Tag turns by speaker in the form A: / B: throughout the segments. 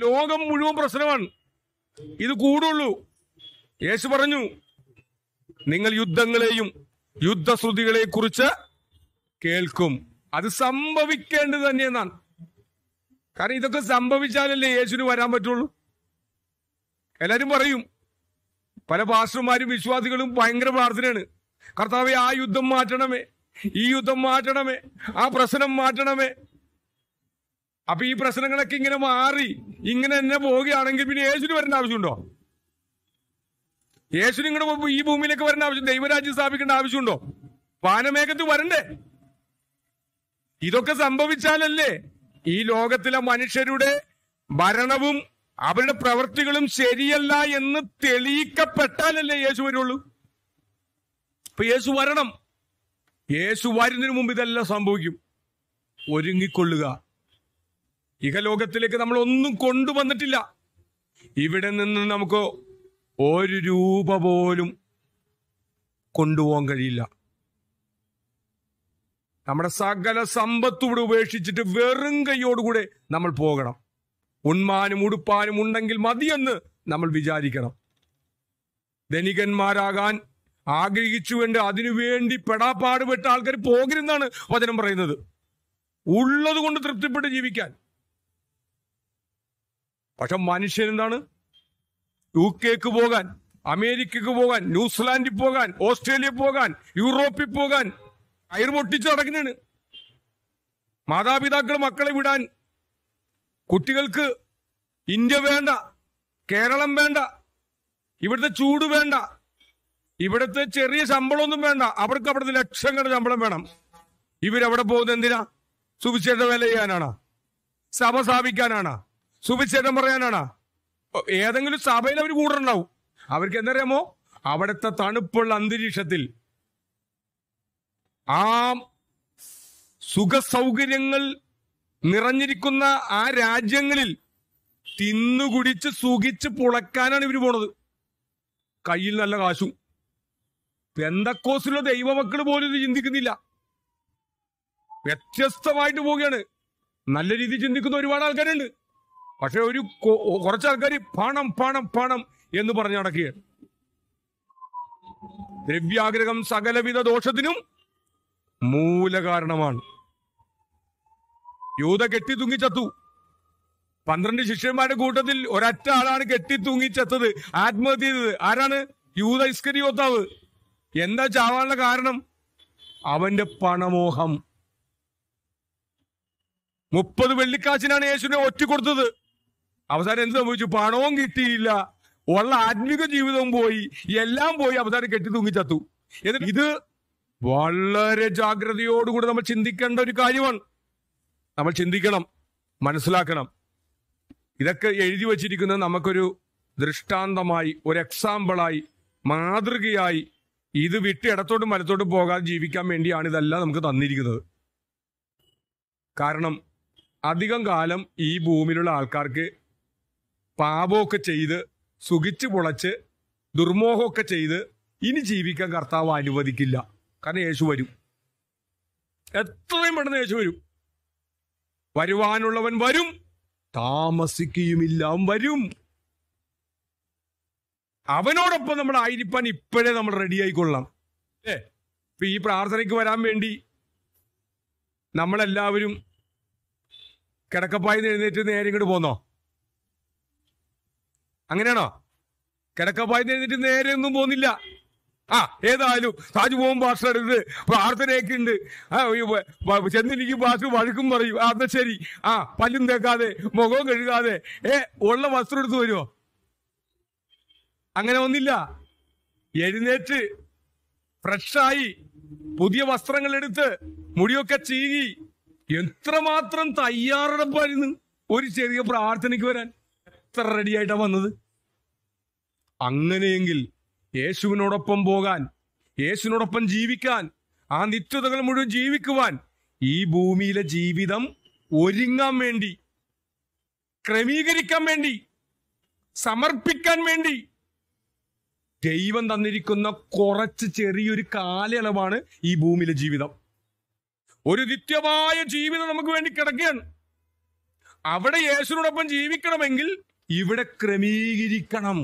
A: ലോകം മുഴുവൻ പ്രശ്നമാണ് ഇത് കൂടുള്ളൂ യേശു പറഞ്ഞു നിങ്ങൾ യുദ്ധങ്ങളെയും യുദ്ധശ്രുതികളെ കുറിച്ച് കേൾക്കും അത് സംഭവിക്കേണ്ടത് തന്നെയെന്നാണ് കാരണം ഇതൊക്കെ സംഭവിച്ചാലല്ലേ യേശുവിന് വരാൻ പറ്റുള്ളൂ എല്ലാരും പറയും പല പാസ്റ്റർമാരും വിശ്വാസികളും ഭയങ്കര പ്രാർത്ഥനയാണ് കർത്താവെ ആ യുദ്ധം മാറ്റണമേ ഈ യുദ്ധം മാറ്റണമേ ആ പ്രശ്നം മാറ്റണമേ അപ്പൊ ഈ പ്രശ്നങ്ങളൊക്കെ ഇങ്ങനെ മാറി ഇങ്ങനെ തന്നെ പോവുകയാണെങ്കിൽ പിന്നെ യേശുവിന് വരേണ്ട ആവശ്യമുണ്ടോ യേശുവിന് ഇങ്ങോട്ട് ഈ ഭൂമിയിലേക്ക് വരേണ്ട ആവശ്യം ദൈവരാജ്യം സ്ഥാപിക്കേണ്ട ആവശ്യമുണ്ടോ വാനമേഘത്ത് വരണ്ടേ ഇതൊക്കെ സംഭവിച്ചാലല്ലേ ഈ ലോകത്തിലെ മനുഷ്യരുടെ ഭരണവും അവരുടെ പ്രവൃത്തികളും ശരിയല്ല എന്ന് തെളിയിക്കപ്പെട്ടാലല്ലേ യേശു വരുള്ളൂ ഇപ്പൊ യേശു വരണം യേശു വരുന്നതിന് മുമ്പ് ഇതെല്ലാം സംഭവിക്കും ഒരുങ്ങിക്കൊള്ളുക ഇഹലോകത്തിലേക്ക് നമ്മൾ ഒന്നും കൊണ്ടുവന്നിട്ടില്ല ഇവിടെ നിന്ന് നമുക്ക് ഒരു രൂപ പോലും കൊണ്ടുപോകാൻ കഴിയില്ല നമ്മുടെ സകല സമ്പത്തും ഇവിടെ ഉപേക്ഷിച്ചിട്ട് വെറും കൈയോടുകൂടെ നമ്മൾ പോകണം ഉണ്മാനും ഉടുപ്പാനും ഉണ്ടെങ്കിൽ മതിയെന്ന് നമ്മൾ വിചാരിക്കണം ധനികന്മാരാകാൻ ആഗ്രഹിച്ചുകൊണ്ട് അതിനുവേണ്ടി പെടാപ്പാടുപെട്ട ആൾക്കാർ പോകരുതെന്നാണ് വചനം പറയുന്നത് ഉള്ളത് കൊണ്ട് തൃപ്തിപ്പെട്ട് ജീവിക്കാൻ പക്ഷെ മനുഷ്യൻ എന്താണ് യു കെക്ക് പോകാൻ അമേരിക്കക്ക് പോകാൻ ന്യൂസിലാൻഡിൽ പോകാൻ ഓസ്ട്രേലിയ പോകാൻ യൂറോപ്പിൽ പോകാൻ കയർ പൊട്ടിച്ച് നടക്കുന്നതാണ് മാതാപിതാക്കൾ മക്കളെ വിടാൻ കുട്ടികൾക്ക് ഇന്ത്യ വേണ്ട കേരളം വേണ്ട ഇവിടുത്തെ ചൂട് വേണ്ട ഇവിടുത്തെ ചെറിയ ശമ്പളമൊന്നും വേണ്ട അവർക്ക് അവിടുത്തെ ലക്ഷങ്ങളുടെ ശമ്പളം വേണം ഇവരവിടെ പോകുന്നത് എന്തിനാ സുവിശേഷ വേല ചെയ്യാനാണ് സഭ സ്ഥാപിക്കാനാണ് സുവിശേഷം പറയാനാണ് ഏതെങ്കിലും സഭയിൽ അവർ കൂടുന്നുണ്ടാവും അവർക്ക് എന്തറിയാമോ അവിടുത്തെ തണുപ്പുള്ള അന്തരീക്ഷത്തിൽ ആ സുഖ സൗകര്യങ്ങൾ നിറഞ്ഞിരിക്കുന്ന ആ രാജ്യങ്ങളിൽ തിന്നുകുടിച്ച് സുഖിച്ച് പുളക്കാനാണ് ഇവര് പോണത് കയ്യിൽ നല്ല കാശും പെന്തക്കോസിലുള്ള ദൈവമക്കൾ പോലും ഇത് ചിന്തിക്കുന്നില്ല വ്യത്യസ്തമായിട്ട് പോവുകയാണ് നല്ല രീതിയിൽ ചിന്തിക്കുന്ന ഒരുപാട് ആൾക്കാരുണ്ട് പക്ഷെ ഒരു കൊ- കുറച്ച് ആൾക്കാർ പണം പണം പണം എന്ന് പറഞ്ഞു നടക്കുകയാണ് ദ്രവ്യാഗ്രഹം സകലവിധ ദോഷത്തിനും മൂലകാരണമാണ് യൂത കെട്ടി തൂങ്ങിച്ചത്തു പന്ത്രണ്ട് ശിഷ്യന്മാരുടെ കൂട്ടത്തിൽ ഒരൊറ്റ ആളാണ് കെട്ടി തൂങ്ങിച്ചത്തത് ആത്മഹത്യ ചെയ്തത് ആരാണ് യൂത ഇസ്കരിയോത്താവ് എന്താ ചാവാനുള്ള കാരണം അവന്റെ പണമോഹം മുപ്പത് വെള്ളിക്കാശിനാണ് യേശുവിനെ ഒറ്റ കൊടുത്തത് അവസാനം എന്ത് സംഭവിച്ചു പണവും കിട്ടിയില്ല ഉള്ള ആത്മീക ജീവിതവും പോയി എല്ലാം പോയി അവസാനം കെട്ടി തൂങ്ങിച്ചത്തു എന്നിട്ട് ഇത് വളരെ ജാഗ്രതയോടുകൂടി നമ്മൾ ചിന്തിക്കേണ്ട ഒരു കാര്യമാണ് നമ്മൾ ചിന്തിക്കണം മനസ്സിലാക്കണം ഇതൊക്കെ എഴുതി വച്ചിരിക്കുന്നത് നമുക്കൊരു ദൃഷ്ടാന്തമായി ഒരു എക്സാമ്പിളായി മാതൃകയായി ഇത് വിട്ട് ഇടത്തോട്ടും വലത്തോട്ടും പോകാതെ ജീവിക്കാൻ വേണ്ടിയാണ് ഇതെല്ലാം നമുക്ക് തന്നിരിക്കുന്നത് കാരണം അധികം കാലം ഈ ഭൂമിയിലുള്ള ആൾക്കാർക്ക് പാപമൊക്കെ ചെയ്ത് സുഖിച്ച് പൊളച്ച് ദുർമോഹമൊക്കെ ചെയ്ത് ഇനി ജീവിക്കാൻ കർത്താവ് അനുവദിക്കില്ല കാരണം യേശു വരും എത്രയും പെട്ടെന്ന് യേശു വരും വരുവാനുള്ളവൻ വരും താമസിക്കുകയുമില്ല അവൻ വരും അവനോടൊപ്പം നമ്മൾ ആയിരിക്കാൻ ഇപ്പോഴേ നമ്മൾ റെഡി ആയിക്കൊള്ളാം അല്ലേ ഇപ്പൊ ഈ പ്രാർത്ഥനയ്ക്ക് വരാൻ വേണ്ടി നമ്മളെല്ലാവരും കിടക്കപ്പായി എഴുന്നേറ്റ് നേരെ ഇങ്ങോട്ട് പോന്നോ അങ്ങനെയാണോ കിടക്കപ്പായി എഴുന്നേറ്റ് നേരെ ഒന്നും പോകുന്നില്ല ആ ഏതായാലും താജ്മോഹൻ ഭാഷ എടുത്ത് പ്രാർത്ഥനയൊക്കെ ഉണ്ട് ആ ഈ വ- വ- ചെന്നിരിക്കും ഭാഷ വഴക്കും പറയും ആ എന്നാ ശരി ആ പല്ലും തേക്കാതെ മുഖവും കഴുകാതെ ഏ ഉള്ള വസ്ത്രം എടുത്ത് വരുമോ അങ്ങനെ ഒന്നില്ല എഴുന്നേറ്റ് ഫ്രഷായി പുതിയ വസ്ത്രങ്ങൾ എടുത്ത് മുടിയൊക്കെ ചീകി എത്രമാത്രം തയ്യാറെടുപ്പായിരുന്നു ഒരു ചെറിയ പ്രാർത്ഥനയ്ക്ക് വരാൻ എത്ര റെഡിയായിട്ടാ വന്നത് അങ്ങനെയെങ്കിൽ യേശുവിനോടൊപ്പം പോകാൻ യേശുവിനോടൊപ്പം ജീവിക്കാൻ ആ നിത്യതകൾ മുഴുവൻ ജീവിക്കുവാൻ ഈ ഭൂമിയിലെ ജീവിതം ഒരുങ്ങാൻ വേണ്ടി ക്രമീകരിക്കാൻ വേണ്ടി സമർപ്പിക്കാൻ വേണ്ടി ദൈവം തന്നിരിക്കുന്ന കുറച്ച് ചെറിയൊരു കാലയളവാണ് ഈ ഭൂമിയിലെ ജീവിതം ഒരു നിത്യമായ ജീവിതം നമുക്ക് വേണ്ടി കിടക്കുകയാണ് അവിടെ യേശുവിനോടൊപ്പം ജീവിക്കണമെങ്കിൽ ഇവിടെ ക്രമീകരിക്കണം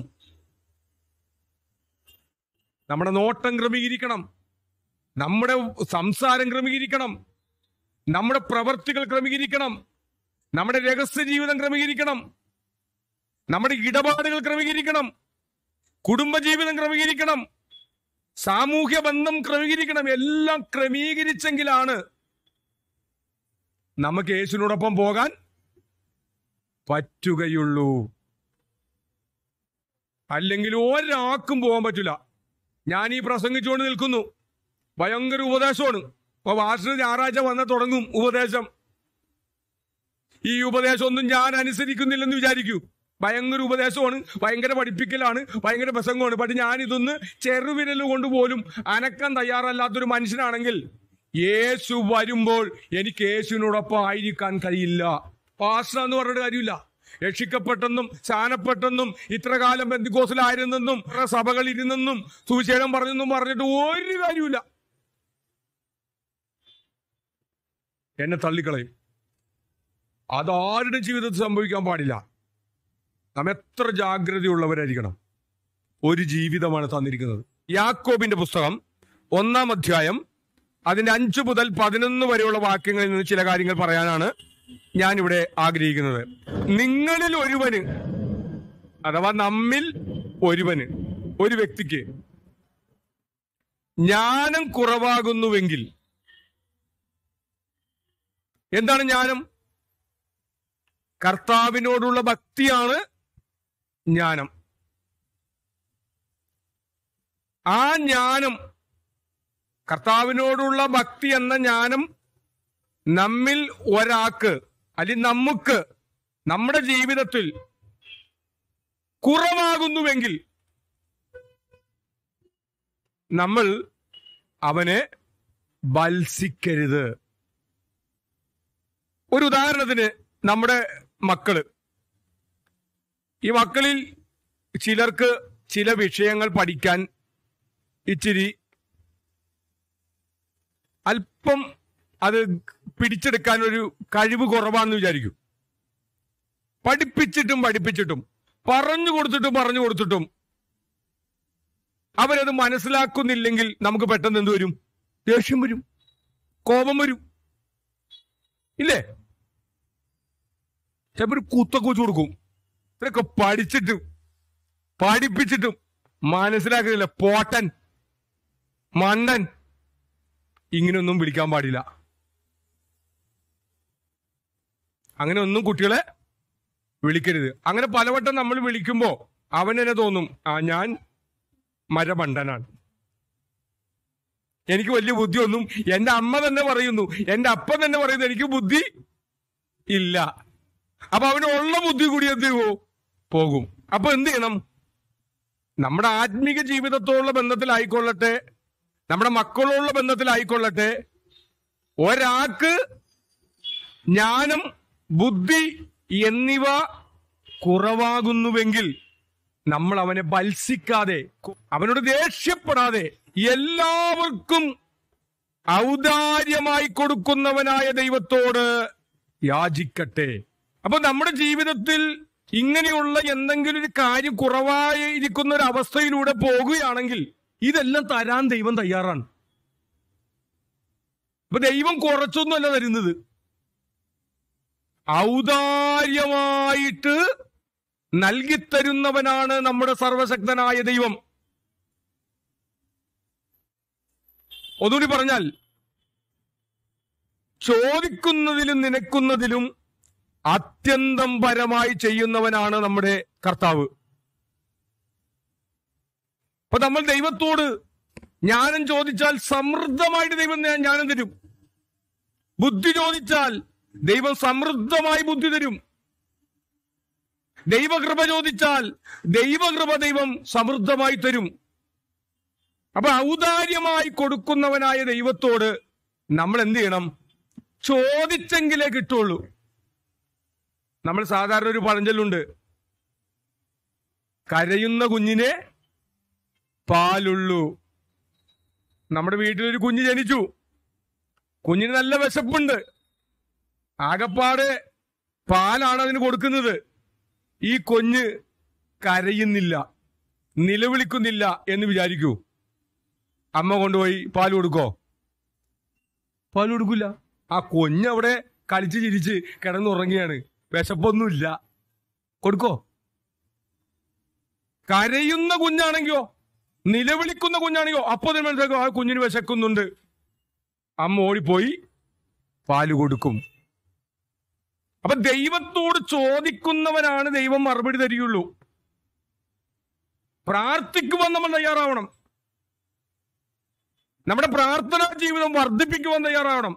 A: നമ്മുടെ നോട്ടം ക്രമീകരിക്കണം നമ്മുടെ സംസാരം ക്രമീകരിക്കണം നമ്മുടെ പ്രവർത്തികൾ ക്രമീകരിക്കണം നമ്മുടെ രഹസ്യ ജീവിതം ക്രമീകരിക്കണം നമ്മുടെ ഇടപാടുകൾ ക്രമീകരിക്കണം കുടുംബജീവിതം ക്രമീകരിക്കണം സാമൂഹ്യ ബന്ധം ക്രമീകരിക്കണം എല്ലാം ക്രമീകരിച്ചെങ്കിലാണ് നമുക്ക് യേശുവിനോടൊപ്പം പോകാൻ പറ്റുകയുള്ളൂ അല്ലെങ്കിൽ ഒരാൾക്കും പോകാൻ പറ്റില്ല ഞാൻ ഈ പ്രസംഗിച്ചുകൊണ്ട് നിൽക്കുന്നു ഭയങ്കര ഉപദേശമാണ് അപ്പൊ വാർഷിക ഞായറാഴ്ച വന്ന തുടങ്ങും ഉപദേശം ഈ ഉപദേശം ഒന്നും ഞാൻ അനുസരിക്കുന്നില്ലെന്ന് വിചാരിക്കൂ ഭയങ്കര ഉപദേശമാണ് ഭയങ്കര പഠിപ്പിക്കലാണ് ഭയങ്കര പ്രസംഗമാണ് പക്ഷെ ഞാൻ ഇതൊന്ന് ചെറുവിരൽ കൊണ്ട് പോലും അനക്കാൻ തയ്യാറല്ലാത്തൊരു മനുഷ്യനാണെങ്കിൽ യേശു വരുമ്പോൾ എനിക്ക് യേശുവിനോടൊപ്പം ആയിരിക്കാൻ കഴിയില്ല പാസ്റ്റ എന്ന് പറഞ്ഞിട്ട് കാര്യമില്ല രക്ഷിക്കപ്പെട്ടെന്നും സ്ഥാനപ്പെട്ടെന്നും ഇത്ര കാലം ബന്ധിക്കോസിലായിരുന്നെന്നും സഭകൾ ഇരുന്നെന്നും സുവിശേഷം പറഞ്ഞെന്നും പറഞ്ഞിട്ട് ഒരു കാര്യമില്ല എന്നെ തള്ളിക്കളയും അതാരുടെ ജീവിതത്തിൽ സംഭവിക്കാൻ പാടില്ല നാം എത്ര ജാഗ്രതയുള്ളവരായിരിക്കണം ഒരു ജീവിതമാണ് തന്നിരിക്കുന്നത് യാക്കോബിന്റെ പുസ്തകം ഒന്നാം അധ്യായം അതിന്റെ അഞ്ചു മുതൽ പതിനൊന്ന് വരെയുള്ള വാക്യങ്ങളിൽ നിന്ന് ചില കാര്യങ്ങൾ പറയാനാണ് ഞാനിവിടെ ആഗ്രഹിക്കുന്നത് നിങ്ങളിൽ ഒരുവന് അഥവാ നമ്മിൽ ഒരുവന് ഒരു വ്യക്തിക്ക് ജ്ഞാനം കുറവാകുന്നുവെങ്കിൽ എന്താണ് ജ്ഞാനം കർത്താവിനോടുള്ള ഭക്തിയാണ് ജ്ഞാനം ആ ജ്ഞാനം കർത്താവിനോടുള്ള ഭക്തി എന്ന ജ്ഞാനം നമ്മിൽ ഒരാൾക്ക് അല്ലെങ്കിൽ നമുക്ക് നമ്മുടെ ജീവിതത്തിൽ കുറവാകുന്നുവെങ്കിൽ നമ്മൾ അവനെ ബത്സിക്കരുത് ഒരു ഉദാഹരണത്തിന് നമ്മുടെ മക്കള് ഈ മക്കളിൽ ചിലർക്ക് ചില വിഷയങ്ങൾ പഠിക്കാൻ ഇച്ചിരി അല്പം അത് പിടിച്ചെടുക്കാൻ ഒരു കഴിവ് കുറവാന്ന് വിചാരിക്കും പഠിപ്പിച്ചിട്ടും പഠിപ്പിച്ചിട്ടും പറഞ്ഞു കൊടുത്തിട്ടും പറഞ്ഞു കൊടുത്തിട്ടും അവരത് മനസ്സിലാക്കുന്നില്ലെങ്കിൽ നമുക്ക് പെട്ടെന്ന് എന്ത് വരും ദേഷ്യം വരും കോപം വരും ഇല്ലേ ചിലപ്പോ ഒരു കുത്തൊക്കെ വെച്ച് കൊടുക്കും ഇതൊക്കെ പഠിച്ചിട്ടും പഠിപ്പിച്ചിട്ടും മനസ്സിലാക്കുന്നില്ല പോട്ടൻ മണ്ടൻ ഇങ്ങനെയൊന്നും വിളിക്കാൻ പാടില്ല അങ്ങനെ ഒന്നും കുട്ടികളെ വിളിക്കരുത് അങ്ങനെ പലവട്ടം നമ്മൾ വിളിക്കുമ്പോ അവൻ തന്നെ തോന്നും ആ ഞാൻ മരമണ്ടനാണ് എനിക്ക് വലിയ ബുദ്ധിയൊന്നും എന്റെ അമ്മ തന്നെ പറയുന്നു എന്റെ അപ്പൻ തന്നെ പറയുന്നു എനിക്ക് ബുദ്ധി ഇല്ല അപ്പൊ അവന് ഉള്ള ബുദ്ധി കൂടി എന്ത് ചെയ്യുമോ പോകും അപ്പൊ എന്ത് ചെയ്യണം നമ്മുടെ ആത്മീക ജീവിതത്തോടുള്ള ബന്ധത്തിലായിക്കൊള്ളട്ടെ നമ്മുടെ മക്കളോടുള്ള ബന്ധത്തിലായിക്കൊള്ളട്ടെ ഒരാൾക്ക് ജ്ഞാനം ബുദ്ധി എന്നിവ കുറവാകുന്നുവെങ്കിൽ നമ്മൾ അവനെ ബത്സിക്കാതെ അവനോട് ദേഷ്യപ്പെടാതെ എല്ലാവർക്കും ഔദാര്യമായി കൊടുക്കുന്നവനായ ദൈവത്തോട് യാചിക്കട്ടെ അപ്പൊ നമ്മുടെ ജീവിതത്തിൽ ഇങ്ങനെയുള്ള എന്തെങ്കിലും ഒരു കാര്യം കുറവായിരിക്കുന്ന ഒരു അവസ്ഥയിലൂടെ പോകുകയാണെങ്കിൽ ഇതെല്ലാം തരാൻ ദൈവം തയ്യാറാണ് അപ്പൊ ദൈവം കുറച്ചൊന്നുമല്ല തരുന്നത് ഔദാര്യമായിട്ട് നൽകിത്തരുന്നവനാണ് നമ്മുടെ സർവശക്തനായ ദൈവം ഒന്നുകൂടി പറഞ്ഞാൽ ചോദിക്കുന്നതിലും നിനക്കുന്നതിലും അത്യന്തം പരമായി ചെയ്യുന്നവനാണ് നമ്മുടെ കർത്താവ് അപ്പൊ നമ്മൾ ദൈവത്തോട് ജ്ഞാനം ചോദിച്ചാൽ സമൃദ്ധമായിട്ട് ദൈവം ജ്ഞാ- ജ്ഞാനം തരും ബുദ്ധി ചോദിച്ചാൽ ദൈവം സമൃദ്ധമായി ബുദ്ധി തരും ദൈവകൃപ ചോദിച്ചാൽ ദൈവകൃപ ദൈവം സമൃദ്ധമായി തരും അപ്പൊ ഔദാര്യമായി കൊടുക്കുന്നവനായ ദൈവത്തോട് നമ്മൾ എന്ത് ചെയ്യണം ചോദിച്ചെങ്കിലേ കിട്ടുള്ളൂ നമ്മൾ സാധാരണ ഒരു പഴഞ്ചൊല്ലുണ്ട് കരയുന്ന കുഞ്ഞിനെ പാലുള്ളൂ നമ്മുടെ വീട്ടിലൊരു കുഞ്ഞ് ജനിച്ചു കുഞ്ഞിന് നല്ല വിശപ്പുണ്ട് ആകപ്പാട് പാലാണ് അതിന് കൊടുക്കുന്നത് ഈ കുഞ്ഞ് കരയുന്നില്ല നിലവിളിക്കുന്നില്ല എന്ന് വിചാരിക്കൂ അമ്മ കൊണ്ടുപോയി പാൽ കൊടുക്കോ പാൽ കൊടുക്കില്ല ആ കുഞ്ഞ് അവിടെ കളിച്ച് ചിരിച്ച് കിടന്നുറങ്ങിയാണ് വിശപ്പൊന്നുമില്ല കൊടുക്കോ കരയുന്ന കുഞ്ഞാണെങ്കിയോ നിലവിളിക്കുന്ന കുഞ്ഞാണെങ്കിയോ അപ്പൊ തന്നെ മനസ്സിലാക്കും ആ കുഞ്ഞിന് വിശക്കുന്നുണ്ട് അമ്മ ഓടിപ്പോയി പാല് കൊടുക്കും അപ്പൊ ദൈവത്തോട് ചോദിക്കുന്നവനാണ് ദൈവം മറുപടി തരികയുള്ളൂ പ്രാർത്ഥിക്കുവാൻ നമ്മൾ തയ്യാറാവണം നമ്മുടെ പ്രാർത്ഥനാ ജീവിതം വർദ്ധിപ്പിക്കുവാൻ തയ്യാറാവണം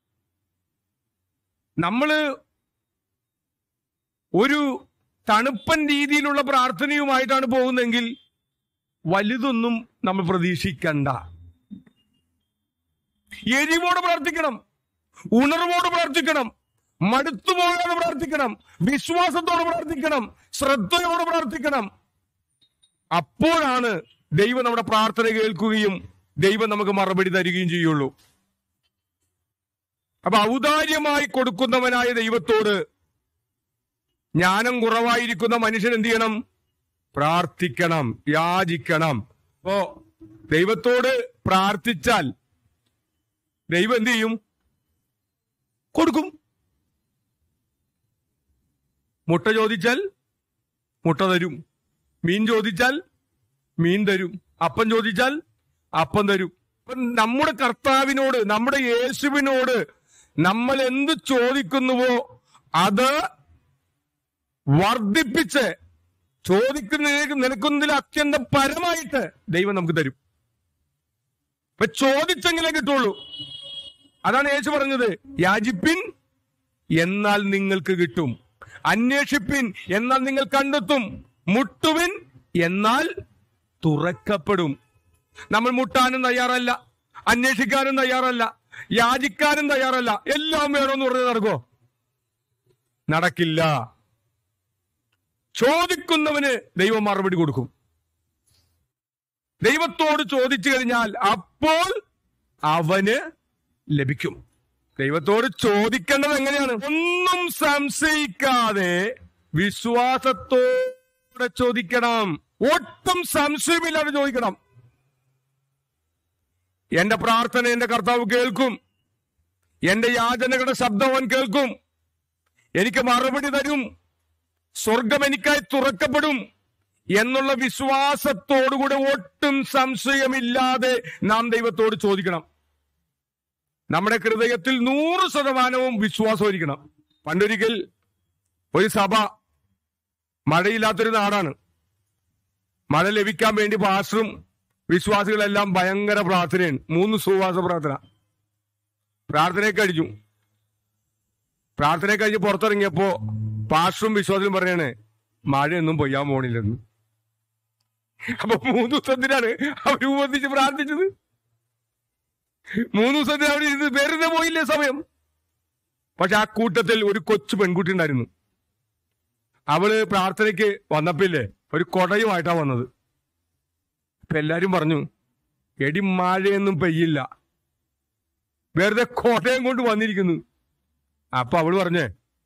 A: നമ്മള് ഒരു തണുപ്പൻ രീതിയിലുള്ള പ്രാർത്ഥനയുമായിട്ടാണ് പോകുന്നതെങ്കിൽ വലുതൊന്നും നമ്മൾ പ്രതീക്ഷിക്കണ്ട എരിവോട് പ്രാർത്ഥിക്കണം ഉണർവോട് പ്രാർത്ഥിക്കണം മടുത്തുപോകാതെ പ്രാർത്ഥിക്കണം വിശ്വാസത്തോടെ പ്രാർത്ഥിക്കണം ശ്രദ്ധയോടെ പ്രാർത്ഥിക്കണം അപ്പോഴാണ് ദൈവം നമ്മുടെ പ്രാർത്ഥന കേൾക്കുകയും ദൈവം നമുക്ക് മറുപടി തരികയും ചെയ്യുള്ളൂ അപ്പൊ ഔദാര്യമായി കൊടുക്കുന്നവനായ ദൈവത്തോട് ജ്ഞാനം കുറവായിരിക്കുന്ന മനുഷ്യൻ എന്ത് ചെയ്യണം പ്രാർത്ഥിക്കണം യാചിക്കണം അപ്പോ ദൈവത്തോട് പ്രാർത്ഥിച്ചാൽ ദൈവം എന്ത് ചെയ്യും കൊടുക്കും മുട്ട ചോദിച്ചാൽ മുട്ട തരും മീൻ ചോദിച്ചാൽ മീൻ തരും അപ്പം ചോദിച്ചാൽ അപ്പം തരും അപ്പൊ നമ്മുടെ കർത്താവിനോട് നമ്മുടെ യേശുവിനോട് നമ്മൾ എന്ത് ചോദിക്കുന്നുവോ അത് വർദ്ധിപ്പിച്ച് ചോദിക്കുന്നതിലേക്ക് നിനക്കുന്നതിൽ അത്യന്തം പരമായിട്ട് ദൈവം നമുക്ക് തരും ഇപ്പൊ ചോദിച്ചെങ്കിലേ കിട്ടുള്ളൂ അതാണ് യേശു പറഞ്ഞത് യാചിപ്പിൻ എന്നാൽ നിങ്ങൾക്ക് കിട്ടും അന്വേഷിപ്പിൻ എന്നാൽ നിങ്ങൾ കണ്ടെത്തും മുട്ടുവിൻ എന്നാൽ തുറക്കപ്പെടും നമ്മൾ മുട്ടാനും തയ്യാറല്ല അന്വേഷിക്കാനും തയ്യാറല്ല യാചിക്കാനും തയ്യാറല്ല എല്ലാം വേണമെന്ന് പറഞ്ഞ് നടക്കോ നടക്കില്ല ചോദിക്കുന്നവന് ദൈവം മറുപടി കൊടുക്കും ദൈവത്തോട് ചോദിച്ചു കഴിഞ്ഞാൽ അപ്പോൾ അവന് ലഭിക്കും ദൈവത്തോട് ചോദിക്കേണ്ടത് എങ്ങനെയാണ് ഒന്നും സംശയിക്കാതെ വിശ്വാസത്തോടെ ചോദിക്കണം ഒട്ടും സംശയമില്ലാതെ ചോദിക്കണം എന്റെ പ്രാർത്ഥന എന്റെ കർത്താവ് കേൾക്കും എന്റെ യാചനകളുടെ ശബ്ദം അവൻ കേൾക്കും എനിക്ക് മറുപടി തരും സ്വർഗം എനിക്കായി തുറക്കപ്പെടും എന്നുള്ള വിശ്വാസത്തോടുകൂടെ ഒട്ടും സംശയമില്ലാതെ നാം ദൈവത്തോട് ചോദിക്കണം നമ്മുടെ ഹൃദയത്തിൽ നൂറ് ശതമാനവും വിശ്വാസമായിരിക്കണം പണ്ടൊരിക്കൽ ഒരു സഭ മഴയില്ലാത്തൊരു നാടാണ് മഴ ലഭിക്കാൻ വേണ്ടി പാസ്റ്ററും വിശ്വാസികളെല്ലാം ഭയങ്കര പ്രാർത്ഥനയാണ് മൂന്ന് സുവാസ പ്രാർത്ഥന പ്രാർത്ഥനയെ കഴിഞ്ഞു പ്രാർത്ഥന കഴിഞ്ഞ് പുറത്തിറങ്ങിയപ്പോ പാസ്റ്ററും വിശ്വാസികളും പറയാണ് മഴയൊന്നും പെയ്യാൻ പോണില്ലെന്ന് അപ്പൊ മൂന്ന് ദിവസത്തിനാണ് അവർ ഉപന്തിച്ച് പ്രാർത്ഥിച്ചത് മൂന്ന് ദിവസത്തിന് അവിടെ ഇരുന്ന് വെറുതെ പോയില്ലേ സമയം പക്ഷെ ആ കൂട്ടത്തിൽ ഒരു കൊച്ചു പെൺകുട്ടി ഉണ്ടായിരുന്നു അവള് പ്രാർത്ഥനയ്ക്ക് വന്നപ്പില്ലേ ഒരു കൊടയുമായിട്ടാ വന്നത് അപ്പൊ എല്ലാരും പറഞ്ഞു എടി മഴയൊന്നും പെയ്യില്ല വെറുതെ കോട്ടയം കൊണ്ട് വന്നിരിക്കുന്നു അപ്പൊ അവള് പറഞ്ഞേ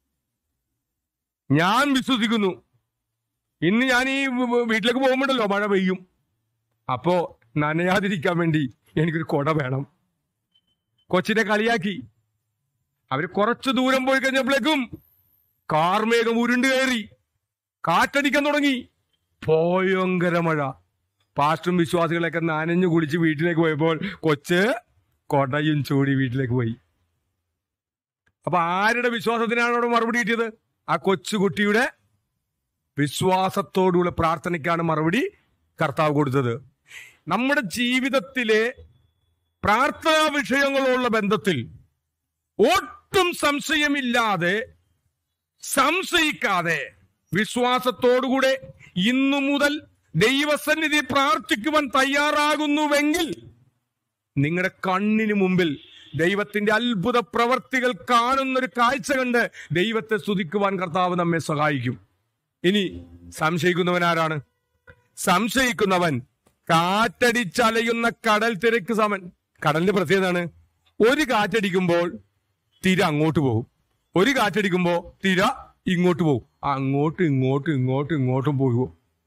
A: ഞാൻ വിശ്വസിക്കുന്നു ഇന്ന് ഞാൻ ഈ വ- വ- വീട്ടിലേക്ക് പോകുമ്പോണ്ടല്ലോ മഴ പെയ്യും അപ്പോ നനയാതിരിക്കാൻ വേണ്ടി എനിക്കൊരു കൊട വേണം കൊച്ചിനെ കളിയാക്കി അവര് കുറച്ചു ദൂരം പോയി കഴിഞ്ഞപ്പോഴേക്കും കാർമേഘം ഉരുണ്ട് കയറി കാറ്റടിക്കാൻ തുടങ്ങി ഭയങ്കര മഴ പാസ്റ്ററും വിശ്വാസികളൊക്കെ നനഞ്ഞു കുളിച്ച് വീട്ടിലേക്ക് പോയപ്പോൾ കൊച്ച് കൊടയും ചൂടി വീട്ടിലേക്ക് പോയി അപ്പൊ ആരുടെ വിശ്വാസത്തിനാണ് അവിടെ മറുപടി കിട്ടിയത് ആ കൊച്ചുകുട്ടിയുടെ വിശ്വാസത്തോടുള്ള പ്രാർത്ഥനയ്ക്കാണ് മറുപടി കർത്താവ് കൊടുത്തത് നമ്മുടെ ജീവിതത്തിലെ പ്രാർത്ഥനാ വിഷയങ്ങളുള്ള ബന്ധത്തിൽ ഒട്ടും സംശയമില്ലാതെ സംശയിക്കാതെ വിശ്വാസത്തോടുകൂടെ ഇന്നു മുതൽ ദൈവസന്നിധി പ്രാർത്ഥിക്കുവാൻ തയ്യാറാകുന്നുവെങ്കിൽ നിങ്ങളുടെ കണ്ണിന് മുമ്പിൽ ദൈവത്തിന്റെ അത്ഭുത പ്രവർത്തികൾ കാണുന്ന ഒരു കാഴ്ച കണ്ട് ദൈവത്തെ സ്തുതിക്കുവാൻ കർത്താവ് നമ്മെ സഹായിക്കും ഇനി സംശയിക്കുന്നവൻ ആരാണ് സംശയിക്കുന്നവൻ കാറ്റടിച്ചലയുന്ന കടൽ തിരക്ക് സമൻ കടലിന്റെ പ്രത്യേകതയാണ് ഒരു കാറ്റടിക്കുമ്പോൾ തിര അങ്ങോട്ട് പോകും ഒരു കാറ്റടിക്കുമ്പോൾ തിര ഇങ്ങോട്ട് പോകും അങ്ങോട്ടും ഇങ്ങോട്ടും ഇങ്ങോട്ടും ഇങ്ങോട്ടും പോകും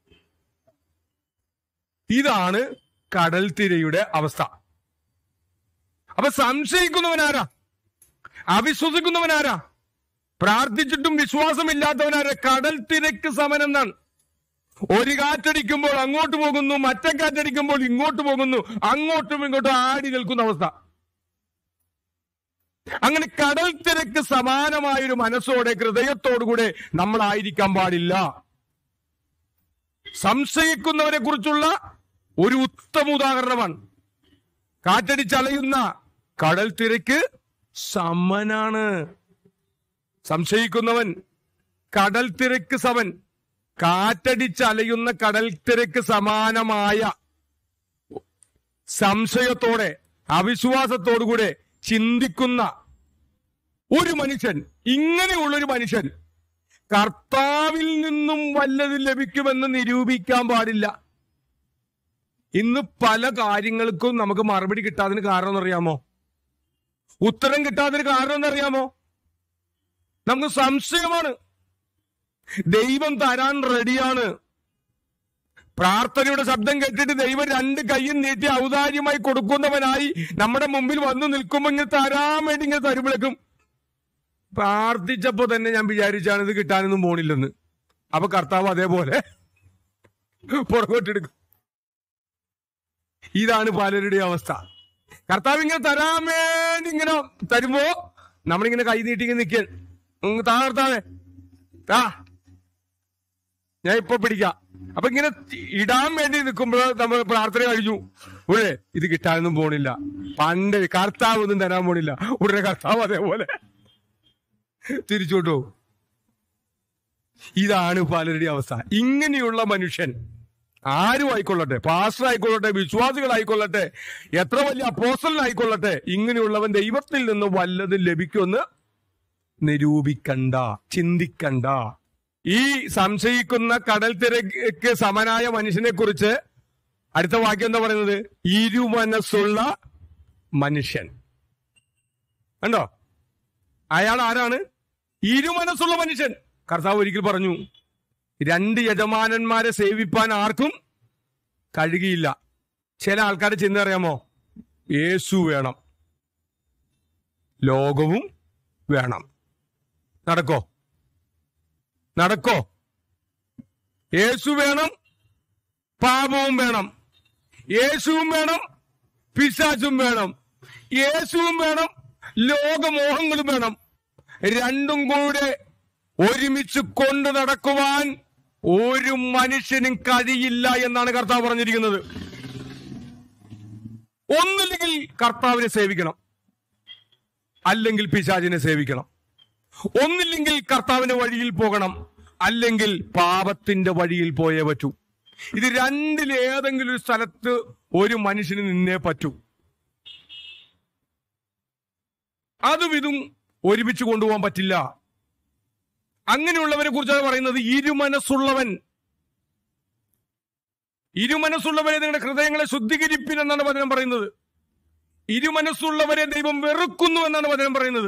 A: ഇതാണ് കടൽ തിരയുടെ അവസ്ഥ അപ്പൊ സംശയിക്കുന്നവനാരാ അവിശ്വസിക്കുന്നവനാരാ പ്രാർത്ഥിച്ചിട്ടും വിശ്വാസമില്ലാത്തവനാരാ കടൽ തിരക്ക് സമനെന്നാണ് ഒരു കാറ്റടിക്കുമ്പോൾ അങ്ങോട്ട് പോകുന്നു മറ്റേ കാറ്റടിക്കുമ്പോൾ ഇങ്ങോട്ട് പോകുന്നു അങ്ങോട്ടും ഇങ്ങോട്ടും ആടി നിൽക്കുന്ന അവസ്ഥ അങ്ങനെ കടൽ തിരക്ക് സമാനമായൊരു മനസ്സോടെ ഹൃദയത്തോടുകൂടെ നമ്മളായിരിക്കാൻ പാടില്ല സംശയിക്കുന്നവരെ കുറിച്ചുള്ള ഒരു ഉത്തമ ഉദാഹരണമാണ് കാറ്റടിച്ചലയുന്ന കടൽ തിരക്ക് സമനാണ് സംശയിക്കുന്നവൻ കടൽ തിരക്ക് സമൻ കാറ്റടിച്ചലയുന്ന കടൽ തിരക്ക് സമാനമായ സംശയത്തോടെ അവിശ്വാസത്തോടുകൂടെ ചിന്തിക്കുന്ന ഒരു മനുഷ്യൻ ഇങ്ങനെയുള്ള ഒരു മനുഷ്യൻ കർത്താവിൽ നിന്നും വല്ലതും ലഭിക്കുമെന്ന് നിരൂപിക്കാൻ പാടില്ല ഇന്ന് പല കാര്യങ്ങൾക്കും നമുക്ക് മറുപടി കിട്ടാതിന് കാരണം എന്നറിയാമോ ഉത്തരം കിട്ടാതിന് കാരണം എന്നറിയാമോ നമുക്ക് സംശയമാണ് ദൈവം തരാൻ റെഡിയാണ് പ്രാർത്ഥനയുടെ ശബ്ദം കേട്ടിട്ട് ദൈവം രണ്ട് കൈയും നീട്ടി ഔദാര്യമായി കൊടുക്കുന്നവനായി നമ്മുടെ മുമ്പിൽ വന്നു നിൽക്കുമ്പോൾ ഇങ്ങനെ തരാൻ വേണ്ടി ഇങ്ങനെ തരുമ്പോഴേക്കും പ്രാർത്ഥിച്ചപ്പോ തന്നെ ഞാൻ വിചാരിച്ചാണ് ഇത് കിട്ടാനൊന്നും പോണില്ലെന്ന് അപ്പൊ കർത്താവ് അതേപോലെ പുറകോട്ടെടുക്കും ഇതാണ് പലരുടെ അവസ്ഥ കർത്താവ് ഇങ്ങനെ തരാൻ വേണ്ടി ഇങ്ങനെ തരുമ്പോ നമ്മളിങ്ങനെ കൈ നീട്ടി ഇങ്ങനെ നിൽക്കാൻ താ കർത്താവേ താ ഞാൻ ഇപ്പൊ പിടിക്കാം അപ്പൊ ഇങ്ങനെ ഇടാൻ വേണ്ടി നിൽക്കുമ്പോൾ നമ്മൾ പ്രാർത്ഥന കഴിഞ്ഞു ഉടനെ ഇത് കിട്ടാനൊന്നും പോണില്ല പണ്ട് കർത്താവ് ഒന്നും തരാൻ പോണില്ല ഉടനെ കർത്താവ് അതേപോലെ തിരിച്ചോട്ടു പോകും ഇതാണ് പലരുടെ അവസ്ഥ ഇങ്ങനെയുള്ള മനുഷ്യൻ ആരും ആയിക്കൊള്ളട്ടെ പാസ്റ്റർ ആയിക്കൊള്ളട്ടെ വിശ്വാസികളായിക്കൊള്ളട്ടെ എത്ര വലിയ അപ്പോസ്റ്റലായിക്കൊള്ളട്ടെ ഇങ്ങനെയുള്ളവൻ ദൈവത്തിൽ നിന്ന് വല്ലതും ലഭിക്കുമെന്ന് നിരൂപിക്കണ്ട ചിന്തിക്കണ്ട ഈ സംശയിക്കുന്ന കടൽ തിരക്ക് സമനായ മനുഷ്യനെ കുറിച്ച് അടുത്ത വാക്യം എന്താ പറയുന്നത് ഇരുമനസ്സുള്ള മനുഷ്യൻ കണ്ടോ അയാൾ ആരാണ് ഇരുമനസ്സുള്ള മനുഷ്യൻ കർത്താവ് ഒരിക്കൽ പറഞ്ഞു രണ്ട് യജമാനന്മാരെ സേവിപ്പാൻ ആർക്കും കഴിയുകയില്ല ചില ആൾക്കാരെ ചിന്ത അറിയാമോ യേശു വേണം ലോകവും വേണം നടക്കോ നടക്കോ യേശു വേണം പാപവും വേണം യേശുവും വേണം പിശാചും വേണം യേശുവും വേണം ലോകമോഹങ്ങളും വേണം രണ്ടും കൂടെ ഒരുമിച്ച് കൊണ്ടു നടക്കുവാൻ ഒരു മനുഷ്യനും കഴിയില്ല എന്നാണ് കർത്താവ് പറഞ്ഞിരിക്കുന്നത് ഒന്നില്ലെങ്കിൽ കർത്താവിനെ സേവിക്കണം അല്ലെങ്കിൽ പിശാചിനെ സേവിക്കണം ഒന്നില്ലെങ്കിൽ കർത്താവിന്റെ വഴിയിൽ പോകണം അല്ലെങ്കിൽ പാപത്തിന്റെ വഴിയിൽ പോയേ പറ്റൂ ഇത് രണ്ടിൽ ഏതെങ്കിലും ഒരു സ്ഥലത്ത് ഒരു മനുഷ്യന് നിന്നേ പറ്റൂ അതും ഇതും ഒരുമിച്ച് കൊണ്ടുപോകാൻ പറ്റില്ല അങ്ങനെയുള്ളവരെ കുറിച്ചാണ് പറയുന്നത് ഇരുമനസ്സുള്ളവൻ ഇരുമനസ്സുള്ളവരെ നിങ്ങളുടെ ഹൃദയങ്ങളെ ശുദ്ധീകരിപ്പിൻ എന്നാണ് വചനം പറയുന്നത് ഇരുമനസ്സുള്ളവരെ ദൈവം വെറുക്കുന്നു എന്നാണ് വചനം പറയുന്നത്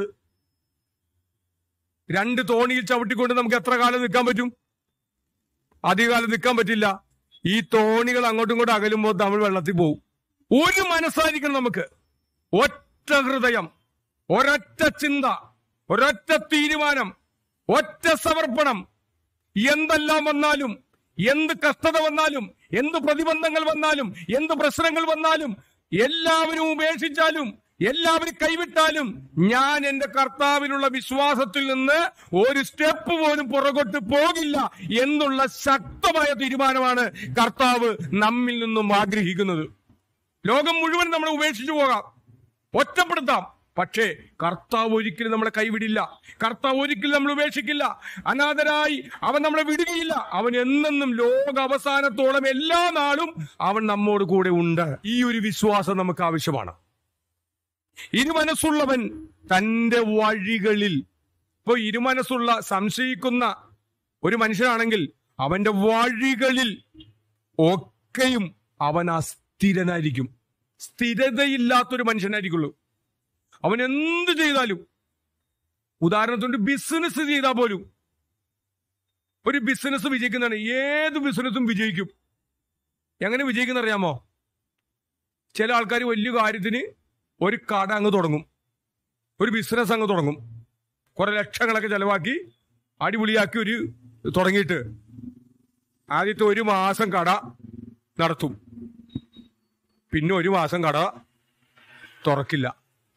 A: രണ്ട് തോണിയിൽ ചവിട്ടിക്കൊണ്ട് നമുക്ക് എത്ര കാലം നിൽക്കാൻ പറ്റും അധികകാലം നിൽക്കാൻ പറ്റില്ല ഈ തോണികൾ അങ്ങോട്ടും ഇങ്ങോട്ടും അകലുമ്പോൾ നമ്മൾ വെള്ളത്തിൽ പോകും ഒരു മനസ്സായിരിക്കണം നമുക്ക് ഒറ്റ ഹൃദയം ഒരൊറ്റ ചിന്ത ഒരൊറ്റ തീരുമാനം ഒറ്റ സമർപ്പണം എന്തെല്ലാം വന്നാലും എന്ത് കഷ്ടത വന്നാലും എന്ത് പ്രതിബന്ധങ്ങൾ വന്നാലും എന്ത് പ്രശ്നങ്ങൾ വന്നാലും എല്ലാവരും ഉപേക്ഷിച്ചാലും എല്ലാവരും കൈവിട്ടാലും ഞാൻ എന്റെ കർത്താവിലുള്ള വിശ്വാസത്തിൽ നിന്ന് ഒരു സ്റ്റെപ്പ് പോലും പുറകോട്ട് പോകില്ല എന്നുള്ള ശക്തമായ തീരുമാനമാണ് കർത്താവ് നമ്മിൽ നിന്നും ആഗ്രഹിക്കുന്നത് ലോകം മുഴുവൻ നമ്മളെ ഉപേക്ഷിച്ചു പോകാം ഒറ്റപ്പെടുത്താം പക്ഷേ കർത്താവ് ഒരിക്കലും നമ്മളെ കൈവിടില്ല കർത്താവ് ഒരിക്കലും നമ്മൾ ഉപേക്ഷിക്കില്ല അനാഥരായി അവൻ നമ്മളെ വിടുകയില്ല അവൻ എന്നെന്നും ലോക അവസാനത്തോളം എല്ലാ നാളും അവൻ നമ്മോട് കൂടെ ഉണ്ട് ഈ ഒരു വിശ്വാസം നമുക്ക് ആവശ്യമാണ് ഇരുമനസ്സുള്ളവൻ തന്റെ വഴികളിൽ ഇപ്പൊ ഇരുമനസ്സുള്ള സംശയിക്കുന്ന ഒരു മനുഷ്യനാണെങ്കിൽ അവന്റെ വഴികളിൽ ഒക്കെയും അവൻ അസ്ഥിരനായിരിക്കും സ്ഥിരതയില്ലാത്തൊരു മനുഷ്യനായിരിക്കുള്ളൂ അവൻ എന്ത് ചെയ്താലും ഉദാഹരണത്തിന് ബിസിനസ് ചെയ്താൽ പോലും ഒരു ബിസിനസ് വിജയിക്കുന്നതാണ് ഏത് ബിസിനസ്സും വിജയിക്കും എങ്ങനെ വിജയിക്കുന്ന അറിയാമോ ചില ആൾക്കാർ വലിയ കാര്യത്തിന് ഒരു കട അങ്ങ് തുടങ്ങും ഒരു ബിസിനസ് അങ്ങ് തുടങ്ങും കുറെ ലക്ഷങ്ങളൊക്കെ ചെലവാക്കി അടിപൊളിയാക്കി ഒരു തുടങ്ങിയിട്ട് ആദ്യത്തെ ഒരു മാസം കട നടത്തും പിന്നെ ഒരു മാസം കട തുറക്കില്ല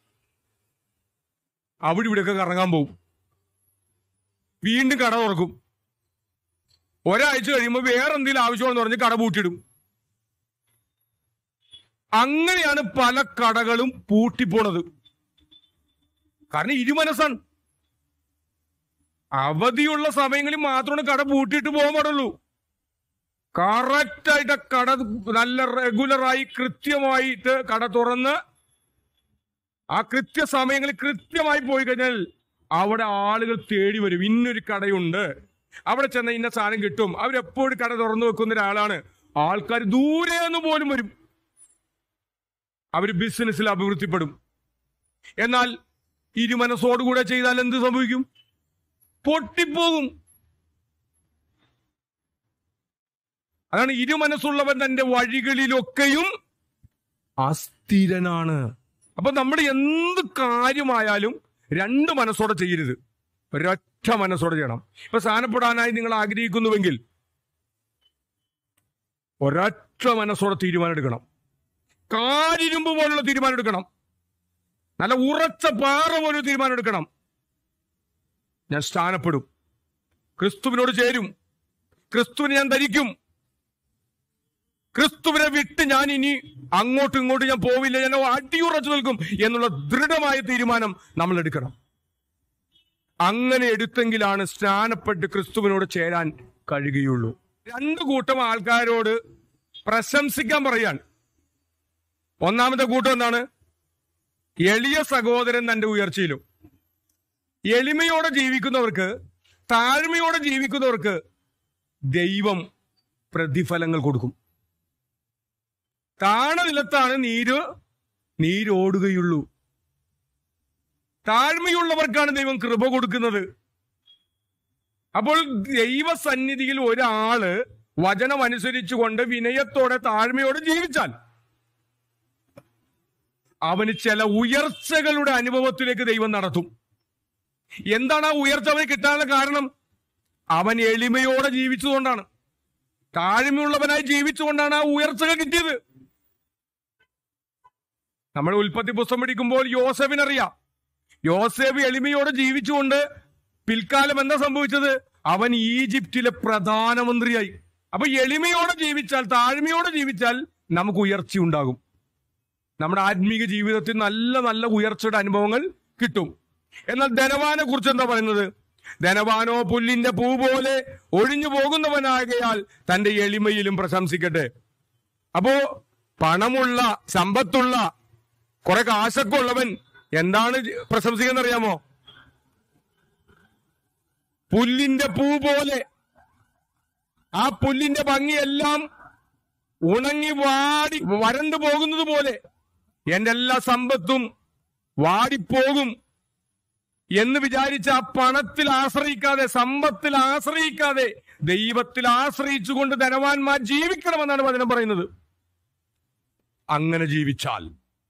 A: അവിടെ ഇവിടെയൊക്കെ കറങ്ങാൻ പോവും വീണ്ടും കട തുറക്കും ഒരാഴ്ച കഴിയുമ്പോൾ വേറെ എന്തെങ്കിലും ആവശ്യമാണെന്ന് പറഞ്ഞ് കട പൂട്ടിയിടും അങ്ങനെയാണ് പല കടകളും പൂട്ടിപ്പോണത് കാരണം ഇരുമനസ്സാണ് അവധിയുള്ള സമയങ്ങളിൽ മാത്രമാണ് കട പൂട്ടിയിട്ട് പോകാൻ പാടുള്ളൂ കറക്റ്റായിട്ട് കട നല്ല റെഗുലറായി കൃത്യമായിട്ട് കട തുറന്ന് ആ കൃത്യ സമയങ്ങളിൽ കൃത്യമായി പോയി കഴിഞ്ഞാൽ അവിടെ ആളുകൾ തേടി വരും ഇന്നൊരു കടയുണ്ട് അവിടെ ചെന്ന ഇന്ന സാധനം കിട്ടും അവരെപ്പോഴും കട തുറന്നു വെക്കുന്ന ഒരാളാണ് ആൾക്കാർ ദൂരെ നിന്ന് പോലും വരും അവർ ബിസിനസ്സിൽ അഭിവൃദ്ധിപ്പെടും എന്നാൽ ഇരുമനസ്സോടുകൂടെ ചെയ്താൽ എന്ത് സംഭവിക്കും പൊട്ടിപ്പോകും അതാണ് ഇരുമനസ്സുള്ളവൻ തന്റെ വഴികളിലൊക്കെയും അസ്ഥിരനാണ് അപ്പൊ നമ്മൾ എന്ത് കാര്യമായാലും രണ്ട് മനസ്സോടെ ചെയ്യരുത് ഒരൊറ്റ മനസ്സോടെ ചെയ്യണം ഇപ്പൊ സ്ഥാനപ്പെടാനായി നിങ്ങൾ ആഗ്രഹിക്കുന്നുവെങ്കിൽ ഒരൊറ്റ മനസ്സോടെ തീരുമാനം എടുക്കണം കാരിരുമ്പ് പോലുള്ള തീരുമാനം എടുക്കണം നല്ല ഉറച്ച പാറ പോലൊരു തീരുമാനം എടുക്കണം ഞാൻ സ്ഥാനപ്പെടും ക്രിസ്തുവിനോട് ചേരും ക്രിസ്തുവിനെ ഞാൻ ധരിക്കും ക്രിസ്തുവിനെ വിട്ട് ഞാൻ ഇനി അങ്ങോട്ടും ഇങ്ങോട്ടും ഞാൻ പോവില്ല ഞാൻ അടിയുറച്ചു നിൽക്കും എന്നുള്ള ദൃഢമായ തീരുമാനം നമ്മൾ എടുക്കണം അങ്ങനെ എടുത്തെങ്കിലാണ് സ്നാനപ്പെട്ട് ക്രിസ്തുവിനോട് ചേരാൻ കഴിയുകയുള്ളൂ രണ്ടു കൂട്ടം ആൾക്കാരോട് പ്രശംസിക്കാൻ പറയാൻ ഒന്നാമത്തെ കൂട്ടം എന്താണ് എളിയ സഹോദരൻ തന്റെ ഉയർച്ചയിലും എളിമയോടെ ജീവിക്കുന്നവർക്ക് താഴ്മയോടെ ജീവിക്കുന്നവർക്ക് ദൈവം പ്രതിഫലങ്ങൾ കൊടുക്കും താണ നിലത്താണ് നീര് നീരോടുകയുള്ളൂ താഴ്മയുള്ളവർക്കാണ് ദൈവം കൃപ കൊടുക്കുന്നത് അപ്പോൾ ദൈവസന്നിധിയിൽ ഒരാള് വചനം അനുസരിച്ചുകൊണ്ട് വിനയത്തോടെ താഴ്മയോടെ ജീവിച്ചാൽ അവന് ചില ഉയർച്ചകളുടെ അനുഭവത്തിലേക്ക് ദൈവം നടത്തും എന്താണ് ആ ഉയർച്ച അവന് കിട്ടാനുള്ള കാരണം അവൻ എളിമയോടെ ജീവിച്ചതുകൊണ്ടാണ് താഴ്മയുള്ളവനായി ജീവിച്ചുകൊണ്ടാണ് ആ ഉയർച്ചകൾ കിട്ടിയത് നമ്മൾ ഉൽപ്പത്തി പുസ്തകം പഠിക്കുമ്പോൾ യോസഫിനറിയാം യോസേഫ് എളിമയോടെ ജീവിച്ചുകൊണ്ട് പിൽക്കാലം എന്താ സംഭവിച്ചത് അവൻ ഈജിപ്തിലെ പ്രധാനമന്ത്രിയായി അപ്പൊ എളിമയോടെ ജീവിച്ചാൽ താഴ്മയോടെ ജീവിച്ചാൽ നമുക്ക് ഉയർച്ച ഉണ്ടാകും നമ്മുടെ ആത്മീക ജീവിതത്തിൽ നല്ല നല്ല ഉയർച്ചയുടെ അനുഭവങ്ങൾ കിട്ടും എന്നാൽ ധനവാനെ കുറിച്ച് എന്താ പറയുന്നത് ധനവാനോ പുല്ലിന്റെ പൂ പോലെ ഒഴിഞ്ഞു പോകുന്നവനാകയാൽ തന്റെ എളിമയിലും പ്രശംസിക്കട്ടെ അപ്പോ പണമുള്ള സമ്പത്തുള്ള കുറെ കാശൊക്കെ ഉള്ളവൻ എന്താണ് പ്രശംസിക്കുന്ന അറിയാമോ പുല്ലിന്റെ പൂ പോലെ ആ പുല്ലിന്റെ ഭംഗിയെല്ലാം ഉണങ്ങി വാടി വരണ്ടു പോകുന്നത് പോലെ എന്റെ എല്ലാ സമ്പത്തും വാടിപ്പോകും എന്ന് വിചാരിച്ച് ആ പണത്തിൽ ആശ്രയിക്കാതെ സമ്പത്തിൽ ആശ്രയിക്കാതെ ദൈവത്തിൽ ആശ്രയിച്ചുകൊണ്ട് ധനവാന്മാർ ജീവിക്കണമെന്നാണ് വചനം പറയുന്നത് അങ്ങനെ ജീവിച്ചാൽ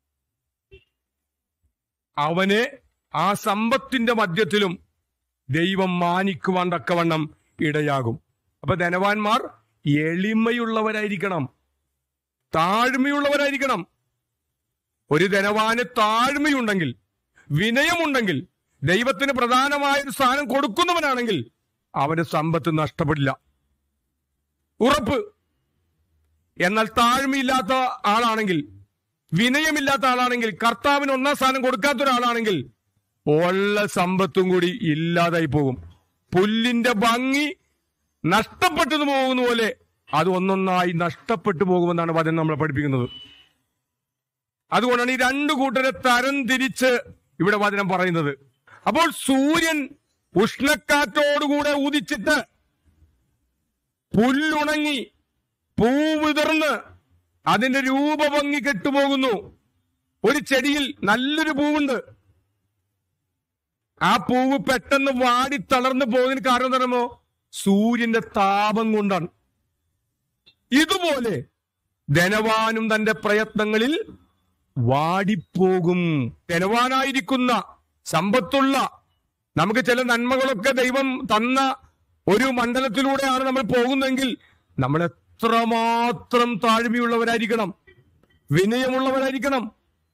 A: അവനെ ആ സമ്പത്തിന്റെ മധ്യത്തിലും ദൈവം മാനിക്കുവാൻ തക്കവണ്ണം ഇടയാകും അപ്പൊ ധനവാന്മാർ എളിമയുള്ളവരായിരിക്കണം താഴ്മയുള്ളവരായിരിക്കണം ഒരു ധനവാന് താഴ്മയുണ്ടെങ്കിൽ വിനയമുണ്ടെങ്കിൽ ദൈവത്തിന് പ്രധാനമായ ഒരു സ്ഥാനം കൊടുക്കുന്നവനാണെങ്കിൽ അവന് സമ്പത്ത് നഷ്ടപ്പെടില്ല ഉറപ്പ് എന്നാൽ താഴ്മയില്ലാത്ത ആളാണെങ്കിൽ വിനയമില്ലാത്ത ആളാണെങ്കിൽ കർത്താവിന് ഒന്നാം സ്ഥാനം കൊടുക്കാത്ത ഒരാളാണെങ്കിൽ ഉള്ള സമ്പത്തും കൂടി ഇല്ലാതായി പോകും പുല്ലിന്റെ ഭംഗി നഷ്ടപ്പെട്ടു പോകുന്ന പോലെ അത് ഒന്നൊന്നായി നഷ്ടപ്പെട്ടു പോകുമെന്നാണ് വചനം നമ്മളെ പഠിപ്പിക്കുന്നത് അതുകൊണ്ടാണ് ഈ രണ്ടു കൂട്ടരെ തരം തിരിച്ച് ഇവിടെ വചനം പറയുന്നത് അപ്പോൾ സൂര്യൻ ഉഷ്ണക്കാറ്റോടുകൂടെ ഉദിച്ചിട്ട് പുല്ലുണങ്ങി പൂവിതർന്ന് അതിന്റെ രൂപഭംഗി കെട്ടുപോകുന്നു ഒരു ചെടിയിൽ നല്ലൊരു പൂവുണ്ട് ആ പൂവ് പെട്ടെന്ന് വാടി തളർന്നു പോകുന്നതിന് കാരണം എന്താണോ സൂര്യന്റെ താപം കൊണ്ടാണ് ഇതുപോലെ ധനവാനും തന്റെ പ്രയത്നങ്ങളിൽ വാടിപ്പോകും ധനവാനായിരിക്കുന്ന സമ്പത്തുള്ള നമുക്ക് ചില നന്മകളൊക്കെ ദൈവം തന്ന ഒരു മണ്ഡലത്തിലൂടെയാണ് നമ്മൾ പോകുന്നതെങ്കിൽ നമ്മൾ എത്രമാത്രം താഴ്മയുള്ളവരായിരിക്കണം വിനയമുള്ളവരായിരിക്കണം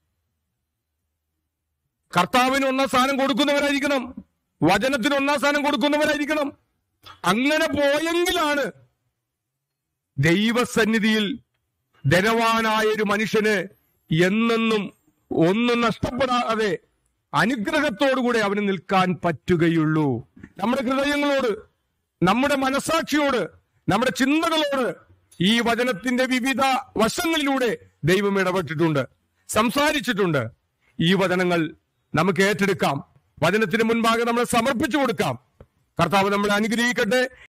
A: കർത്താവിന് ഒന്നാം സ്ഥാനം കൊടുക്കുന്നവരായിരിക്കണം വചനത്തിന് ഒന്നാം സ്ഥാനം കൊടുക്കുന്നവരായിരിക്കണം അങ്ങനെ പോയെങ്കിലാണ് ദൈവസന്നിധിയിൽ ധനവാനായ ഒരു മനുഷ്യന് എന്നെന്നും ഒന്നും നഷ്ടപ്പെടാതെ അനുഗ്രഹത്തോടുകൂടെ അവന് നിൽക്കാൻ പറ്റുകയുള്ളൂ നമ്മുടെ ഹൃദയങ്ങളോട് നമ്മുടെ മനസാക്ഷിയോട് നമ്മുടെ ചിന്തകളോട് ഈ വചനത്തിന്റെ വിവിധ വശങ്ങളിലൂടെ ദൈവം ഇടപെട്ടിട്ടുണ്ട് സംസാരിച്ചിട്ടുണ്ട് ഈ വചനങ്ങൾ നമുക്ക് ഏറ്റെടുക്കാം വചനത്തിന് മുൻപാകെ നമ്മൾ സമർപ്പിച്ചു കൊടുക്കാം കർത്താവ് നമ്മളെ അനുഗ്രഹിക്കട്ടെ